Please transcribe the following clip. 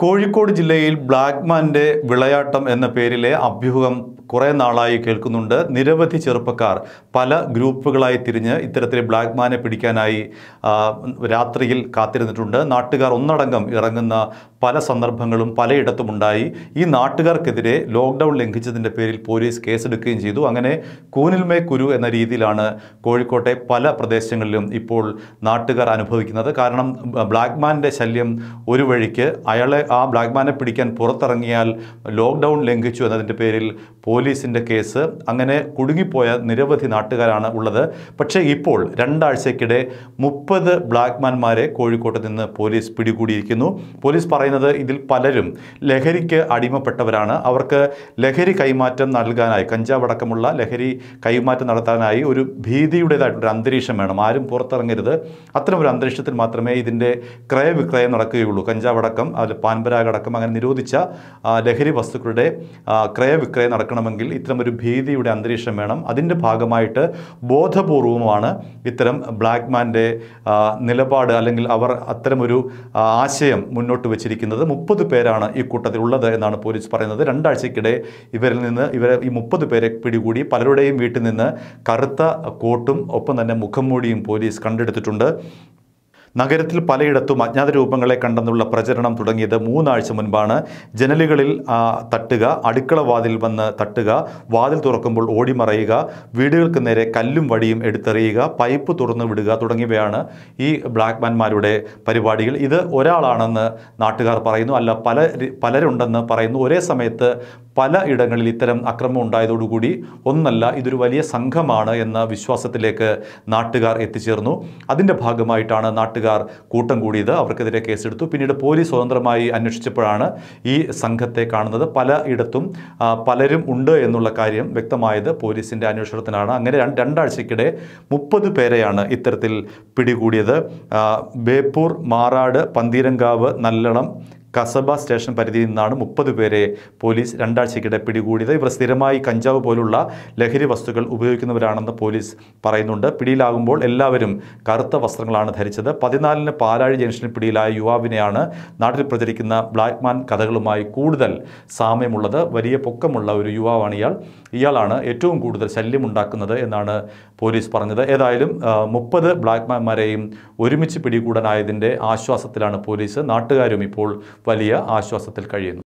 കോഴിക്കോട് ജില്ലയിൽ ബ്ലാക്ക്മാൻ്റെ വിളയാട്ടം എന്ന പേരിലെ അഭ്യൂഹം കുറേ നാളായി കേൾക്കുന്നുണ്ട് നിരവധി ചെറുപ്പക്കാർ പല ഗ്രൂപ്പുകളായി തിരിഞ്ഞ് ഇത്തരത്തിൽ ബ്ലാക്ക്മാനെ പിടിക്കാനായി ആ, രാത്രിയിൽ കാത്തിരുന്നിട്ടുണ്ട് നാട്ടുകാർ ഒന്നടങ്കം ഇറങ്ങുന്ന പല സന്ദർഭങ്ങളും പലയിടത്തുമുണ്ടായി ഈ നാട്ടുകാർക്കെതിരെ ലോക്ക്ഡൗൺ ലംഘിച്ചതിൻ്റെ പേരിൽ പോലീസ് കേസെടുക്കുകയും ചെയ്തു അങ്ങനെ കൂനിൽമേ കുരു എന്ന രീതിയിലാണ് കോഴിക്കോട്ടെ പല പ്രദേശങ്ങളിലും ഇപ്പോൾ നാട്ടുകാർ അനുഭവിക്കുന്നത് കാരണം ബ്ലാക്ക്മാൻ്റെ ശല്യം ഒരു വഴിക്ക് അയാളെ ആ ബ്ലാക്ക്മാനെ പിടിക്കാൻ പുറത്തിറങ്ങിയാൽ ലോക്ക്ഡൗൺ ലംഘിച്ചു എന്നതിൻ്റെ പേരിൽ പോലീസിൻ്റെ കേസ് അങ്ങനെ കുടുങ്ങിപ്പോയ നിരവധി നാട്ടുകാരാണ് ഉള്ളത് പക്ഷേ ഇപ്പോൾ രണ്ടാഴ്ചയ്ക്കിടെ മുപ്പത് ബ്ലാക്ക്മാൻമാരെ കോഴിക്കോട്ട് നിന്ന് പോലീസ് പിടികൂടിയിരിക്കുന്നു പോലീസ് പറയുന്നത് ഇതിൽ പലരും ലഹരിക്ക് അടിമപ്പെട്ടവരാണ് അവർക്ക് ലഹരി കൈമാറ്റം നൽകാനായി കഞ്ചാവ് അടക്കമുള്ള ലഹരി കൈമാറ്റം നടത്താനായി ഒരു ഭീതിയുടേതായിട്ടൊരു അന്തരീക്ഷം വേണം ആരും പുറത്തിറങ്ങരുത് അത്തരം ഒരു അന്തരീക്ഷത്തിൽ മാത്രമേ ഇതിൻ്റെ ക്രയവിക്രയം നടക്കുകയുള്ളൂ കഞ്ചാവ് അടക്കം അതിൽ പാൻപരാഗ് അടക്കം അങ്ങനെ നിരോധിച്ച ആ, ലഹരി വസ്തുക്കളുടെ ആ, ക്രയവിക്രയം നടക്കണമെങ്കിൽ ഇത്തരം ഒരു ഭീതിയുടെ അന്തരീക്ഷം വേണം അതിൻ്റെ ഭാഗമായിട്ട് ബോധപൂർവമാണ് ഇത്തരം ബ്ലാക്ക്മാൻ്റെ ആ, നിലപാട് അല്ലെങ്കിൽ അവർ അത്തരമൊരു ആ, ആശയം മുന്നോട്ട് വെച്ചിരിക്കുന്നത് മുപ്പത് പേരാണ് ഈ കൂട്ടത്തിൽ ഉള്ളത് എന്നാണ് പോലീസ് പറയുന്നത് രണ്ടാഴ്ചയ്ക്കിടെ ഇവരിൽ നിന്ന് ഇവരെ ഈ മുപ്പത് പേരെ പിടികൂടി പലരുടെയും വീട്ടിൽ നിന്ന് കറുത്ത കോട്ടും ഒപ്പം തന്നെ മുഖംമൂടിയും പോലീസ് കണ്ടെടുത്തിട്ടുണ്ട് നഗരത്തിൽ പലയിടത്തും അജ്ഞാത രൂപങ്ങളെ കണ്ടെന്നുള്ള പ്രചരണം തുടങ്ങിയത് മൂന്നാഴ്ച മുൻപാണ് ജനലുകളിൽ ആ, തട്ടുക അടുക്കള വാതിൽ വന്ന് തട്ടുക വാതിൽ തുറക്കുമ്പോൾ ഓടിമറയുക വീടുകൾക്ക് നേരെ കല്ലും വടിയും എടുത്തെറിയുക പൈപ്പ് തുറന്നു വിടുക തുടങ്ങിയവയാണ് ഈ ബ്ലാക്ക്മാൻമാരുടെ പരിപാടികൾ ഇത് ഒരാളാണെന്ന് നാട്ടുകാർ പറയുന്നു അല്ല പല പലരുണ്ടെന്ന് പറയുന്നു ഒരേ സമയത്ത് പല ഇടങ്ങളിൽ ഇത്തരം അക്രമം ഉണ്ടായതോടുകൂടി ഒന്നല്ല ഇതൊരു വലിയ സംഘമാണ് എന്ന വിശ്വാസത്തിലേക്ക് നാട്ടുകാർ എത്തിച്ചേർന്നു അതിൻ്റെ ഭാഗമായിട്ടാണ് നാട്ടുകാർ കൂട്ടം കൂടിയത് അവർക്കെതിരെ കേസെടുത്തു പിന്നീട് പോലീസ് സ്വതന്ത്രമായി അന്വേഷിച്ചപ്പോഴാണ് ഈ സംഘത്തെ കാണുന്നത് പല ഇടത്തും ആ, പലരും ഉണ്ട് എന്നുള്ള കാര്യം വ്യക്തമായത് പോലീസിൻ്റെ അന്വേഷണത്തിനാണ് അങ്ങനെ രണ്ട് രണ്ടാഴ്ചയ്ക്കിടെ മുപ്പത് പേരെയാണ് ഇത്തരത്തിൽ പിടികൂടിയത് ആ, ബേപ്പൂർ മാറാട് പന്തീരങ്കാവ് നല്ലളം കസബ സ്റ്റേഷൻ പരിധിയിൽ നിന്നാണ് മുപ്പത് പേരെ പോലീസ് രണ്ടാഴ്ചയ്ക്കിടെ പിടികൂടിയത് ഇവർ സ്ഥിരമായി കഞ്ചാവ് പോലുള്ള ലഹരി വസ്തുക്കൾ ഉപയോഗിക്കുന്നവരാണെന്ന് പോലീസ് പറയുന്നുണ്ട് പിടിയിലാകുമ്പോൾ എല്ലാവരും കറുത്ത വസ്ത്രങ്ങളാണ് ധരിച്ചത് പതിനാലിന് പാലാഴി ജംഗ്ഷനിൽ പിടിയിലായ യുവാവിനെയാണ് നാട്ടിൽ പ്രചരിക്കുന്ന ബ്ലാക്ക്മാൻ കഥകളുമായി കൂടുതൽ സാമ്യമുള്ളത് വലിയ പൊക്കമുള്ള ഒരു യുവാവാണ് ഇയാൾ ഇയാളാണ് ഏറ്റവും കൂടുതൽ ശല്യമുണ്ടാക്കുന്നത് എന്നാണ് പോലീസ് പറഞ്ഞത് ഏതായാലും മുപ്പത് ബ്ലാക്ക്മാൻമാരെയും ഒരുമിച്ച് പിടികൂടാനായതിൻ്റെ ആശ്വാസത്തിലാണ് പോലീസ് നാട്ടുകാരും ഇപ്പോൾ വലിയ ആശ്വാസത്തിൽ കഴിയുന്നു